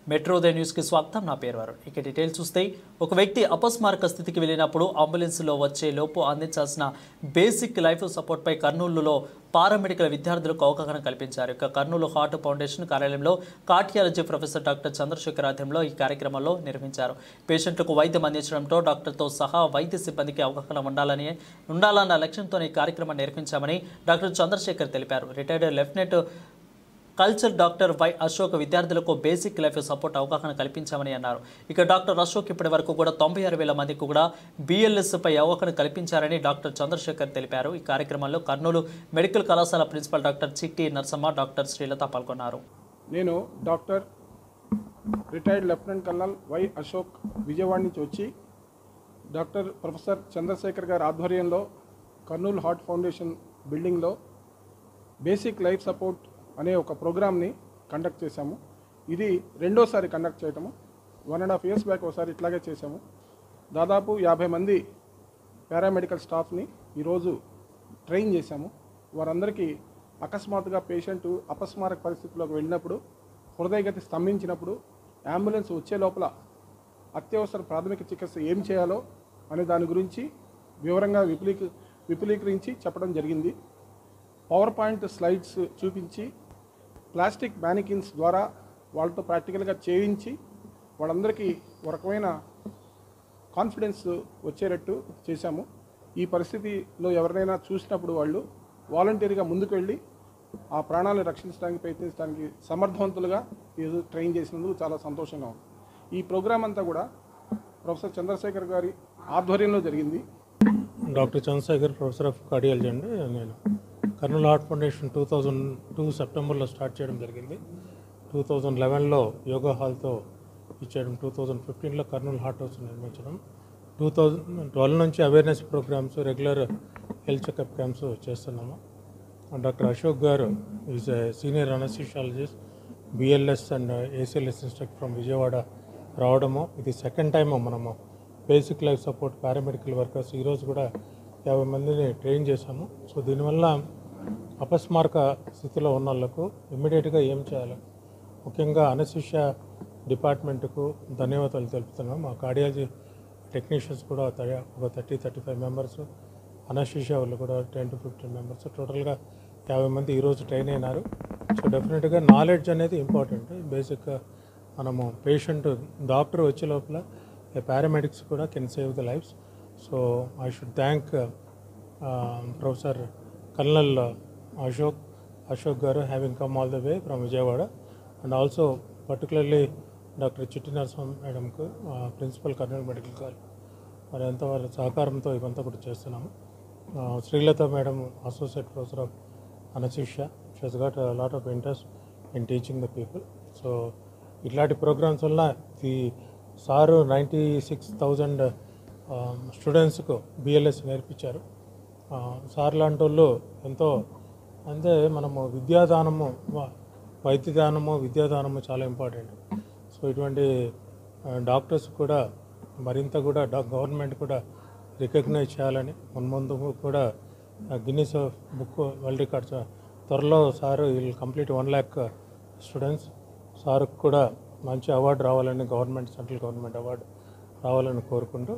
మెట్రోదయ న్యూస్కి స్వాగతం నా పేరు వరుణ్ ఇక డీటెయిల్స్ చూస్తే ఒక వ్యక్తి అపస్మారక స్థితికి వెళ్ళినప్పుడు అంబులెన్స్లో వచ్చే లోపు అందించాల్సిన బేసిక్ లైఫ్ సపోర్ట్పై కర్నూలులో పారామెడికల్ విద్యార్థులకు అవగాహన కల్పించారు ఇక కర్నూలు హార్ట్ ఫౌండేషన్ కార్యాలయంలో కార్డియాలజీ ప్రొఫెసర్ డాక్టర్ చంద్రశేఖర్ ఆధ్వర్యంలో ఈ కార్యక్రమంలో నిర్వహించారు పేషెంట్లకు వైద్యం అందించడంతో డాక్టర్తో సహా వైద్య సిబ్బందికి అవగాహన ఉండాలని ఉండాలన్న లక్ష్యంతో ఈ కార్యక్రమం నిర్వహించామని డాక్టర్ చంద్రశేఖర్ తెలిపారు retired lieutenant colonel doctor Y Ashok విద్యార్థులకు బేసిక్ లైఫ్ సపోర్ట్ అవగాహన కల్పించామని అన్నారు ఇక డాక్టర్ అశోక్ ఇప్పటి వరకు కూడా తొంభై ఆరు వేల మందికి కూడా BLS పై అవగాహన కల్పించారని డాక్టర్ చంద్రశేఖర్ తెలిపారు ఈ కార్యక్రమంలో కర్నూలు మెడికల్ కళాశాల principal doctor Chitti Narsamma doctor Srilatha పాల్గొన్నారు నేను doctor retired lieutenant colonel Y Ashok Vijayawada నుంచి వచ్చి డాక్టర్ ప్రొఫెసర్ చంద్రశేఖర్ గారి ఆధ్వర్యంలో కర్నూలు హార్ట్ ఫౌండేషన్ బిల్డింగ్లో బేసిక్ లైఫ్ సపోర్ట్ అనే ఒక ప్రోగ్రామ్ని కండక్ట్ చేశాము ఇది రెండోసారి కండక్ట్ చేయటము one and half years back ఒకసారి ఇట్లాగే చేశాము దాదాపు యాభై మంది పారామెడికల్ స్టాఫ్ని ఈరోజు ట్రైన్ చేశాము వారందరికీ అకస్మాత్తుగా పేషెంట్ అపస్మారక పరిస్థితిలోకి వెళ్ళినప్పుడు హృదయగతి స్తంభించినప్పుడు అంబులెన్స్ వచ్చే లోపల అత్యవసర ప్రాథమిక చికిత్స ఏం చేయాలో అనే దాని గురించి వివరంగా విపులీక విపులీకరించి చెప్పడం జరిగింది పవర్ పాయింట్ స్లైడ్స్ చూపించి ప్లాస్టిక్ మ్యానికిన్స్ ద్వారా వాళ్ళతో ప్రాక్టికల్గా చేయించి వాళ్ళందరికీ ఒక రకమైన కాన్ఫిడెన్స్ వచ్చేటట్టు చేశాము ఈ పరిస్థితిలో ఎవరినైనా చూసినప్పుడు వాళ్ళు వాలంటీర్గా ముందుకు వెళ్ళి ఆ ప్రాణాలను రక్షించడానికి ప్రయత్నించడానికి సమర్థవంతులుగా ఇది ట్రైన్ చేసినందుకు చాలా సంతోషంగా ఉంది ఈ ప్రోగ్రాం అంతా కూడా ప్రొఫెసర్ చంద్రశేఖర్ గారి ఆధ్వర్యంలో జరిగింది doctor Chandrasekhar professor of cardiology అండి నేను Kurnool heart foundation two thousand two సెప్టెంబర్లో స్టార్ట్ చేయడం జరిగింది టూ థౌజండ్ లెవెన్లో యోగా హాల్తో ఇచ్చేయడం టూ థౌజండ్ ఫిఫ్టీన్లో కర్నూలు హార్ట్ హౌస్ నిర్మించడం టూ థౌజండ్ ట్వెల్వ్ నుంచి awareness programmes regular health checkup camps చేస్తున్నాము డాక్టర్ అశోక్ గారు is senior anaesthesiologist BLS and ACLS instructor from Vijayawada రావడము ఇది సెకండ్ టైం మనము basic life support paramedical workers ఈరోజు కూడా యాభై మందిని ట్రైన్ చేశాము సో దీనివల్ల అపస్మారక స్థితిలో ఉన్న వాళ్ళకు ఇమ్మీడియట్గా ఏం చేయాలి ముఖ్యంగా అనశిష్య డిపార్ట్మెంట్కు ధన్యవాదాలు తెలుపుతున్నాం మా కార్డియాలజీ టెక్నీషియన్స్ కూడా త- ఒక thirty thirty five members anaesthesia వాళ్ళు కూడా టెన్ టు ఫిఫ్టీన్ మెంబర్స్ టోటల్గా యాభై మంది ఈరోజు ట్రైన్ అయినారు సో డెఫినెట్గా నాలెడ్జ్ అనేది ఇంపార్టెంట్ బేసిక్గా మనము పేషెంట్ డాక్టర్ వచ్చే లోపల పారామెడిక్స్ కూడా can save the lives so I should thank professor colonel Ashok Ashok గారు having come all the way from Vijayawada and also particularly doctor Chitti Narasimha మేడంకు ప్రిన్సిపల్ కర్నూలు మెడికల్ కాలేజ్ మరి అంత వారి సహకారంతో ఇవంతా కూడా చేస్తున్నాము ఆ, Srilatha madam associate professor of anaesthesia she's got lot of interest in teaching the people so ఇట్లాంటి ప్రోగ్రామ్స్ వల్ల ఈ సారు నైంటీ సిక్స్ థౌజండ్ స్టూడెంట్స్కు బిఎల్ఎస్ నేర్పించారు ఆ, సార్ లాంటి వాళ్ళు ఎంతో అంటే మనము విద్యాదానము వ- వైద్యదానము విద్యాదానము చాలా ఇంపార్టెంట్ సో ఇటువంటి డాక్టర్స్ కూడా మరింత కూడా డా గవర్నమెంట్ కూడా రికగ్నైజ్ చేయాలని మున్ముందు కూడా గిన్నీస్ బుక్ వరల్డ్ రికార్డ్స్ త్వరలో సార్ వీళ్ళు కంప్లీట్ వన్ ల్యాక్ స్టూడెంట్స్ సార్కు కూడా మంచి అవార్డు రావాలని గవర్నమెంట్ సెంట్రల్ గవర్నమెంట్ అవార్డు రావాలని కోరుకుంటూ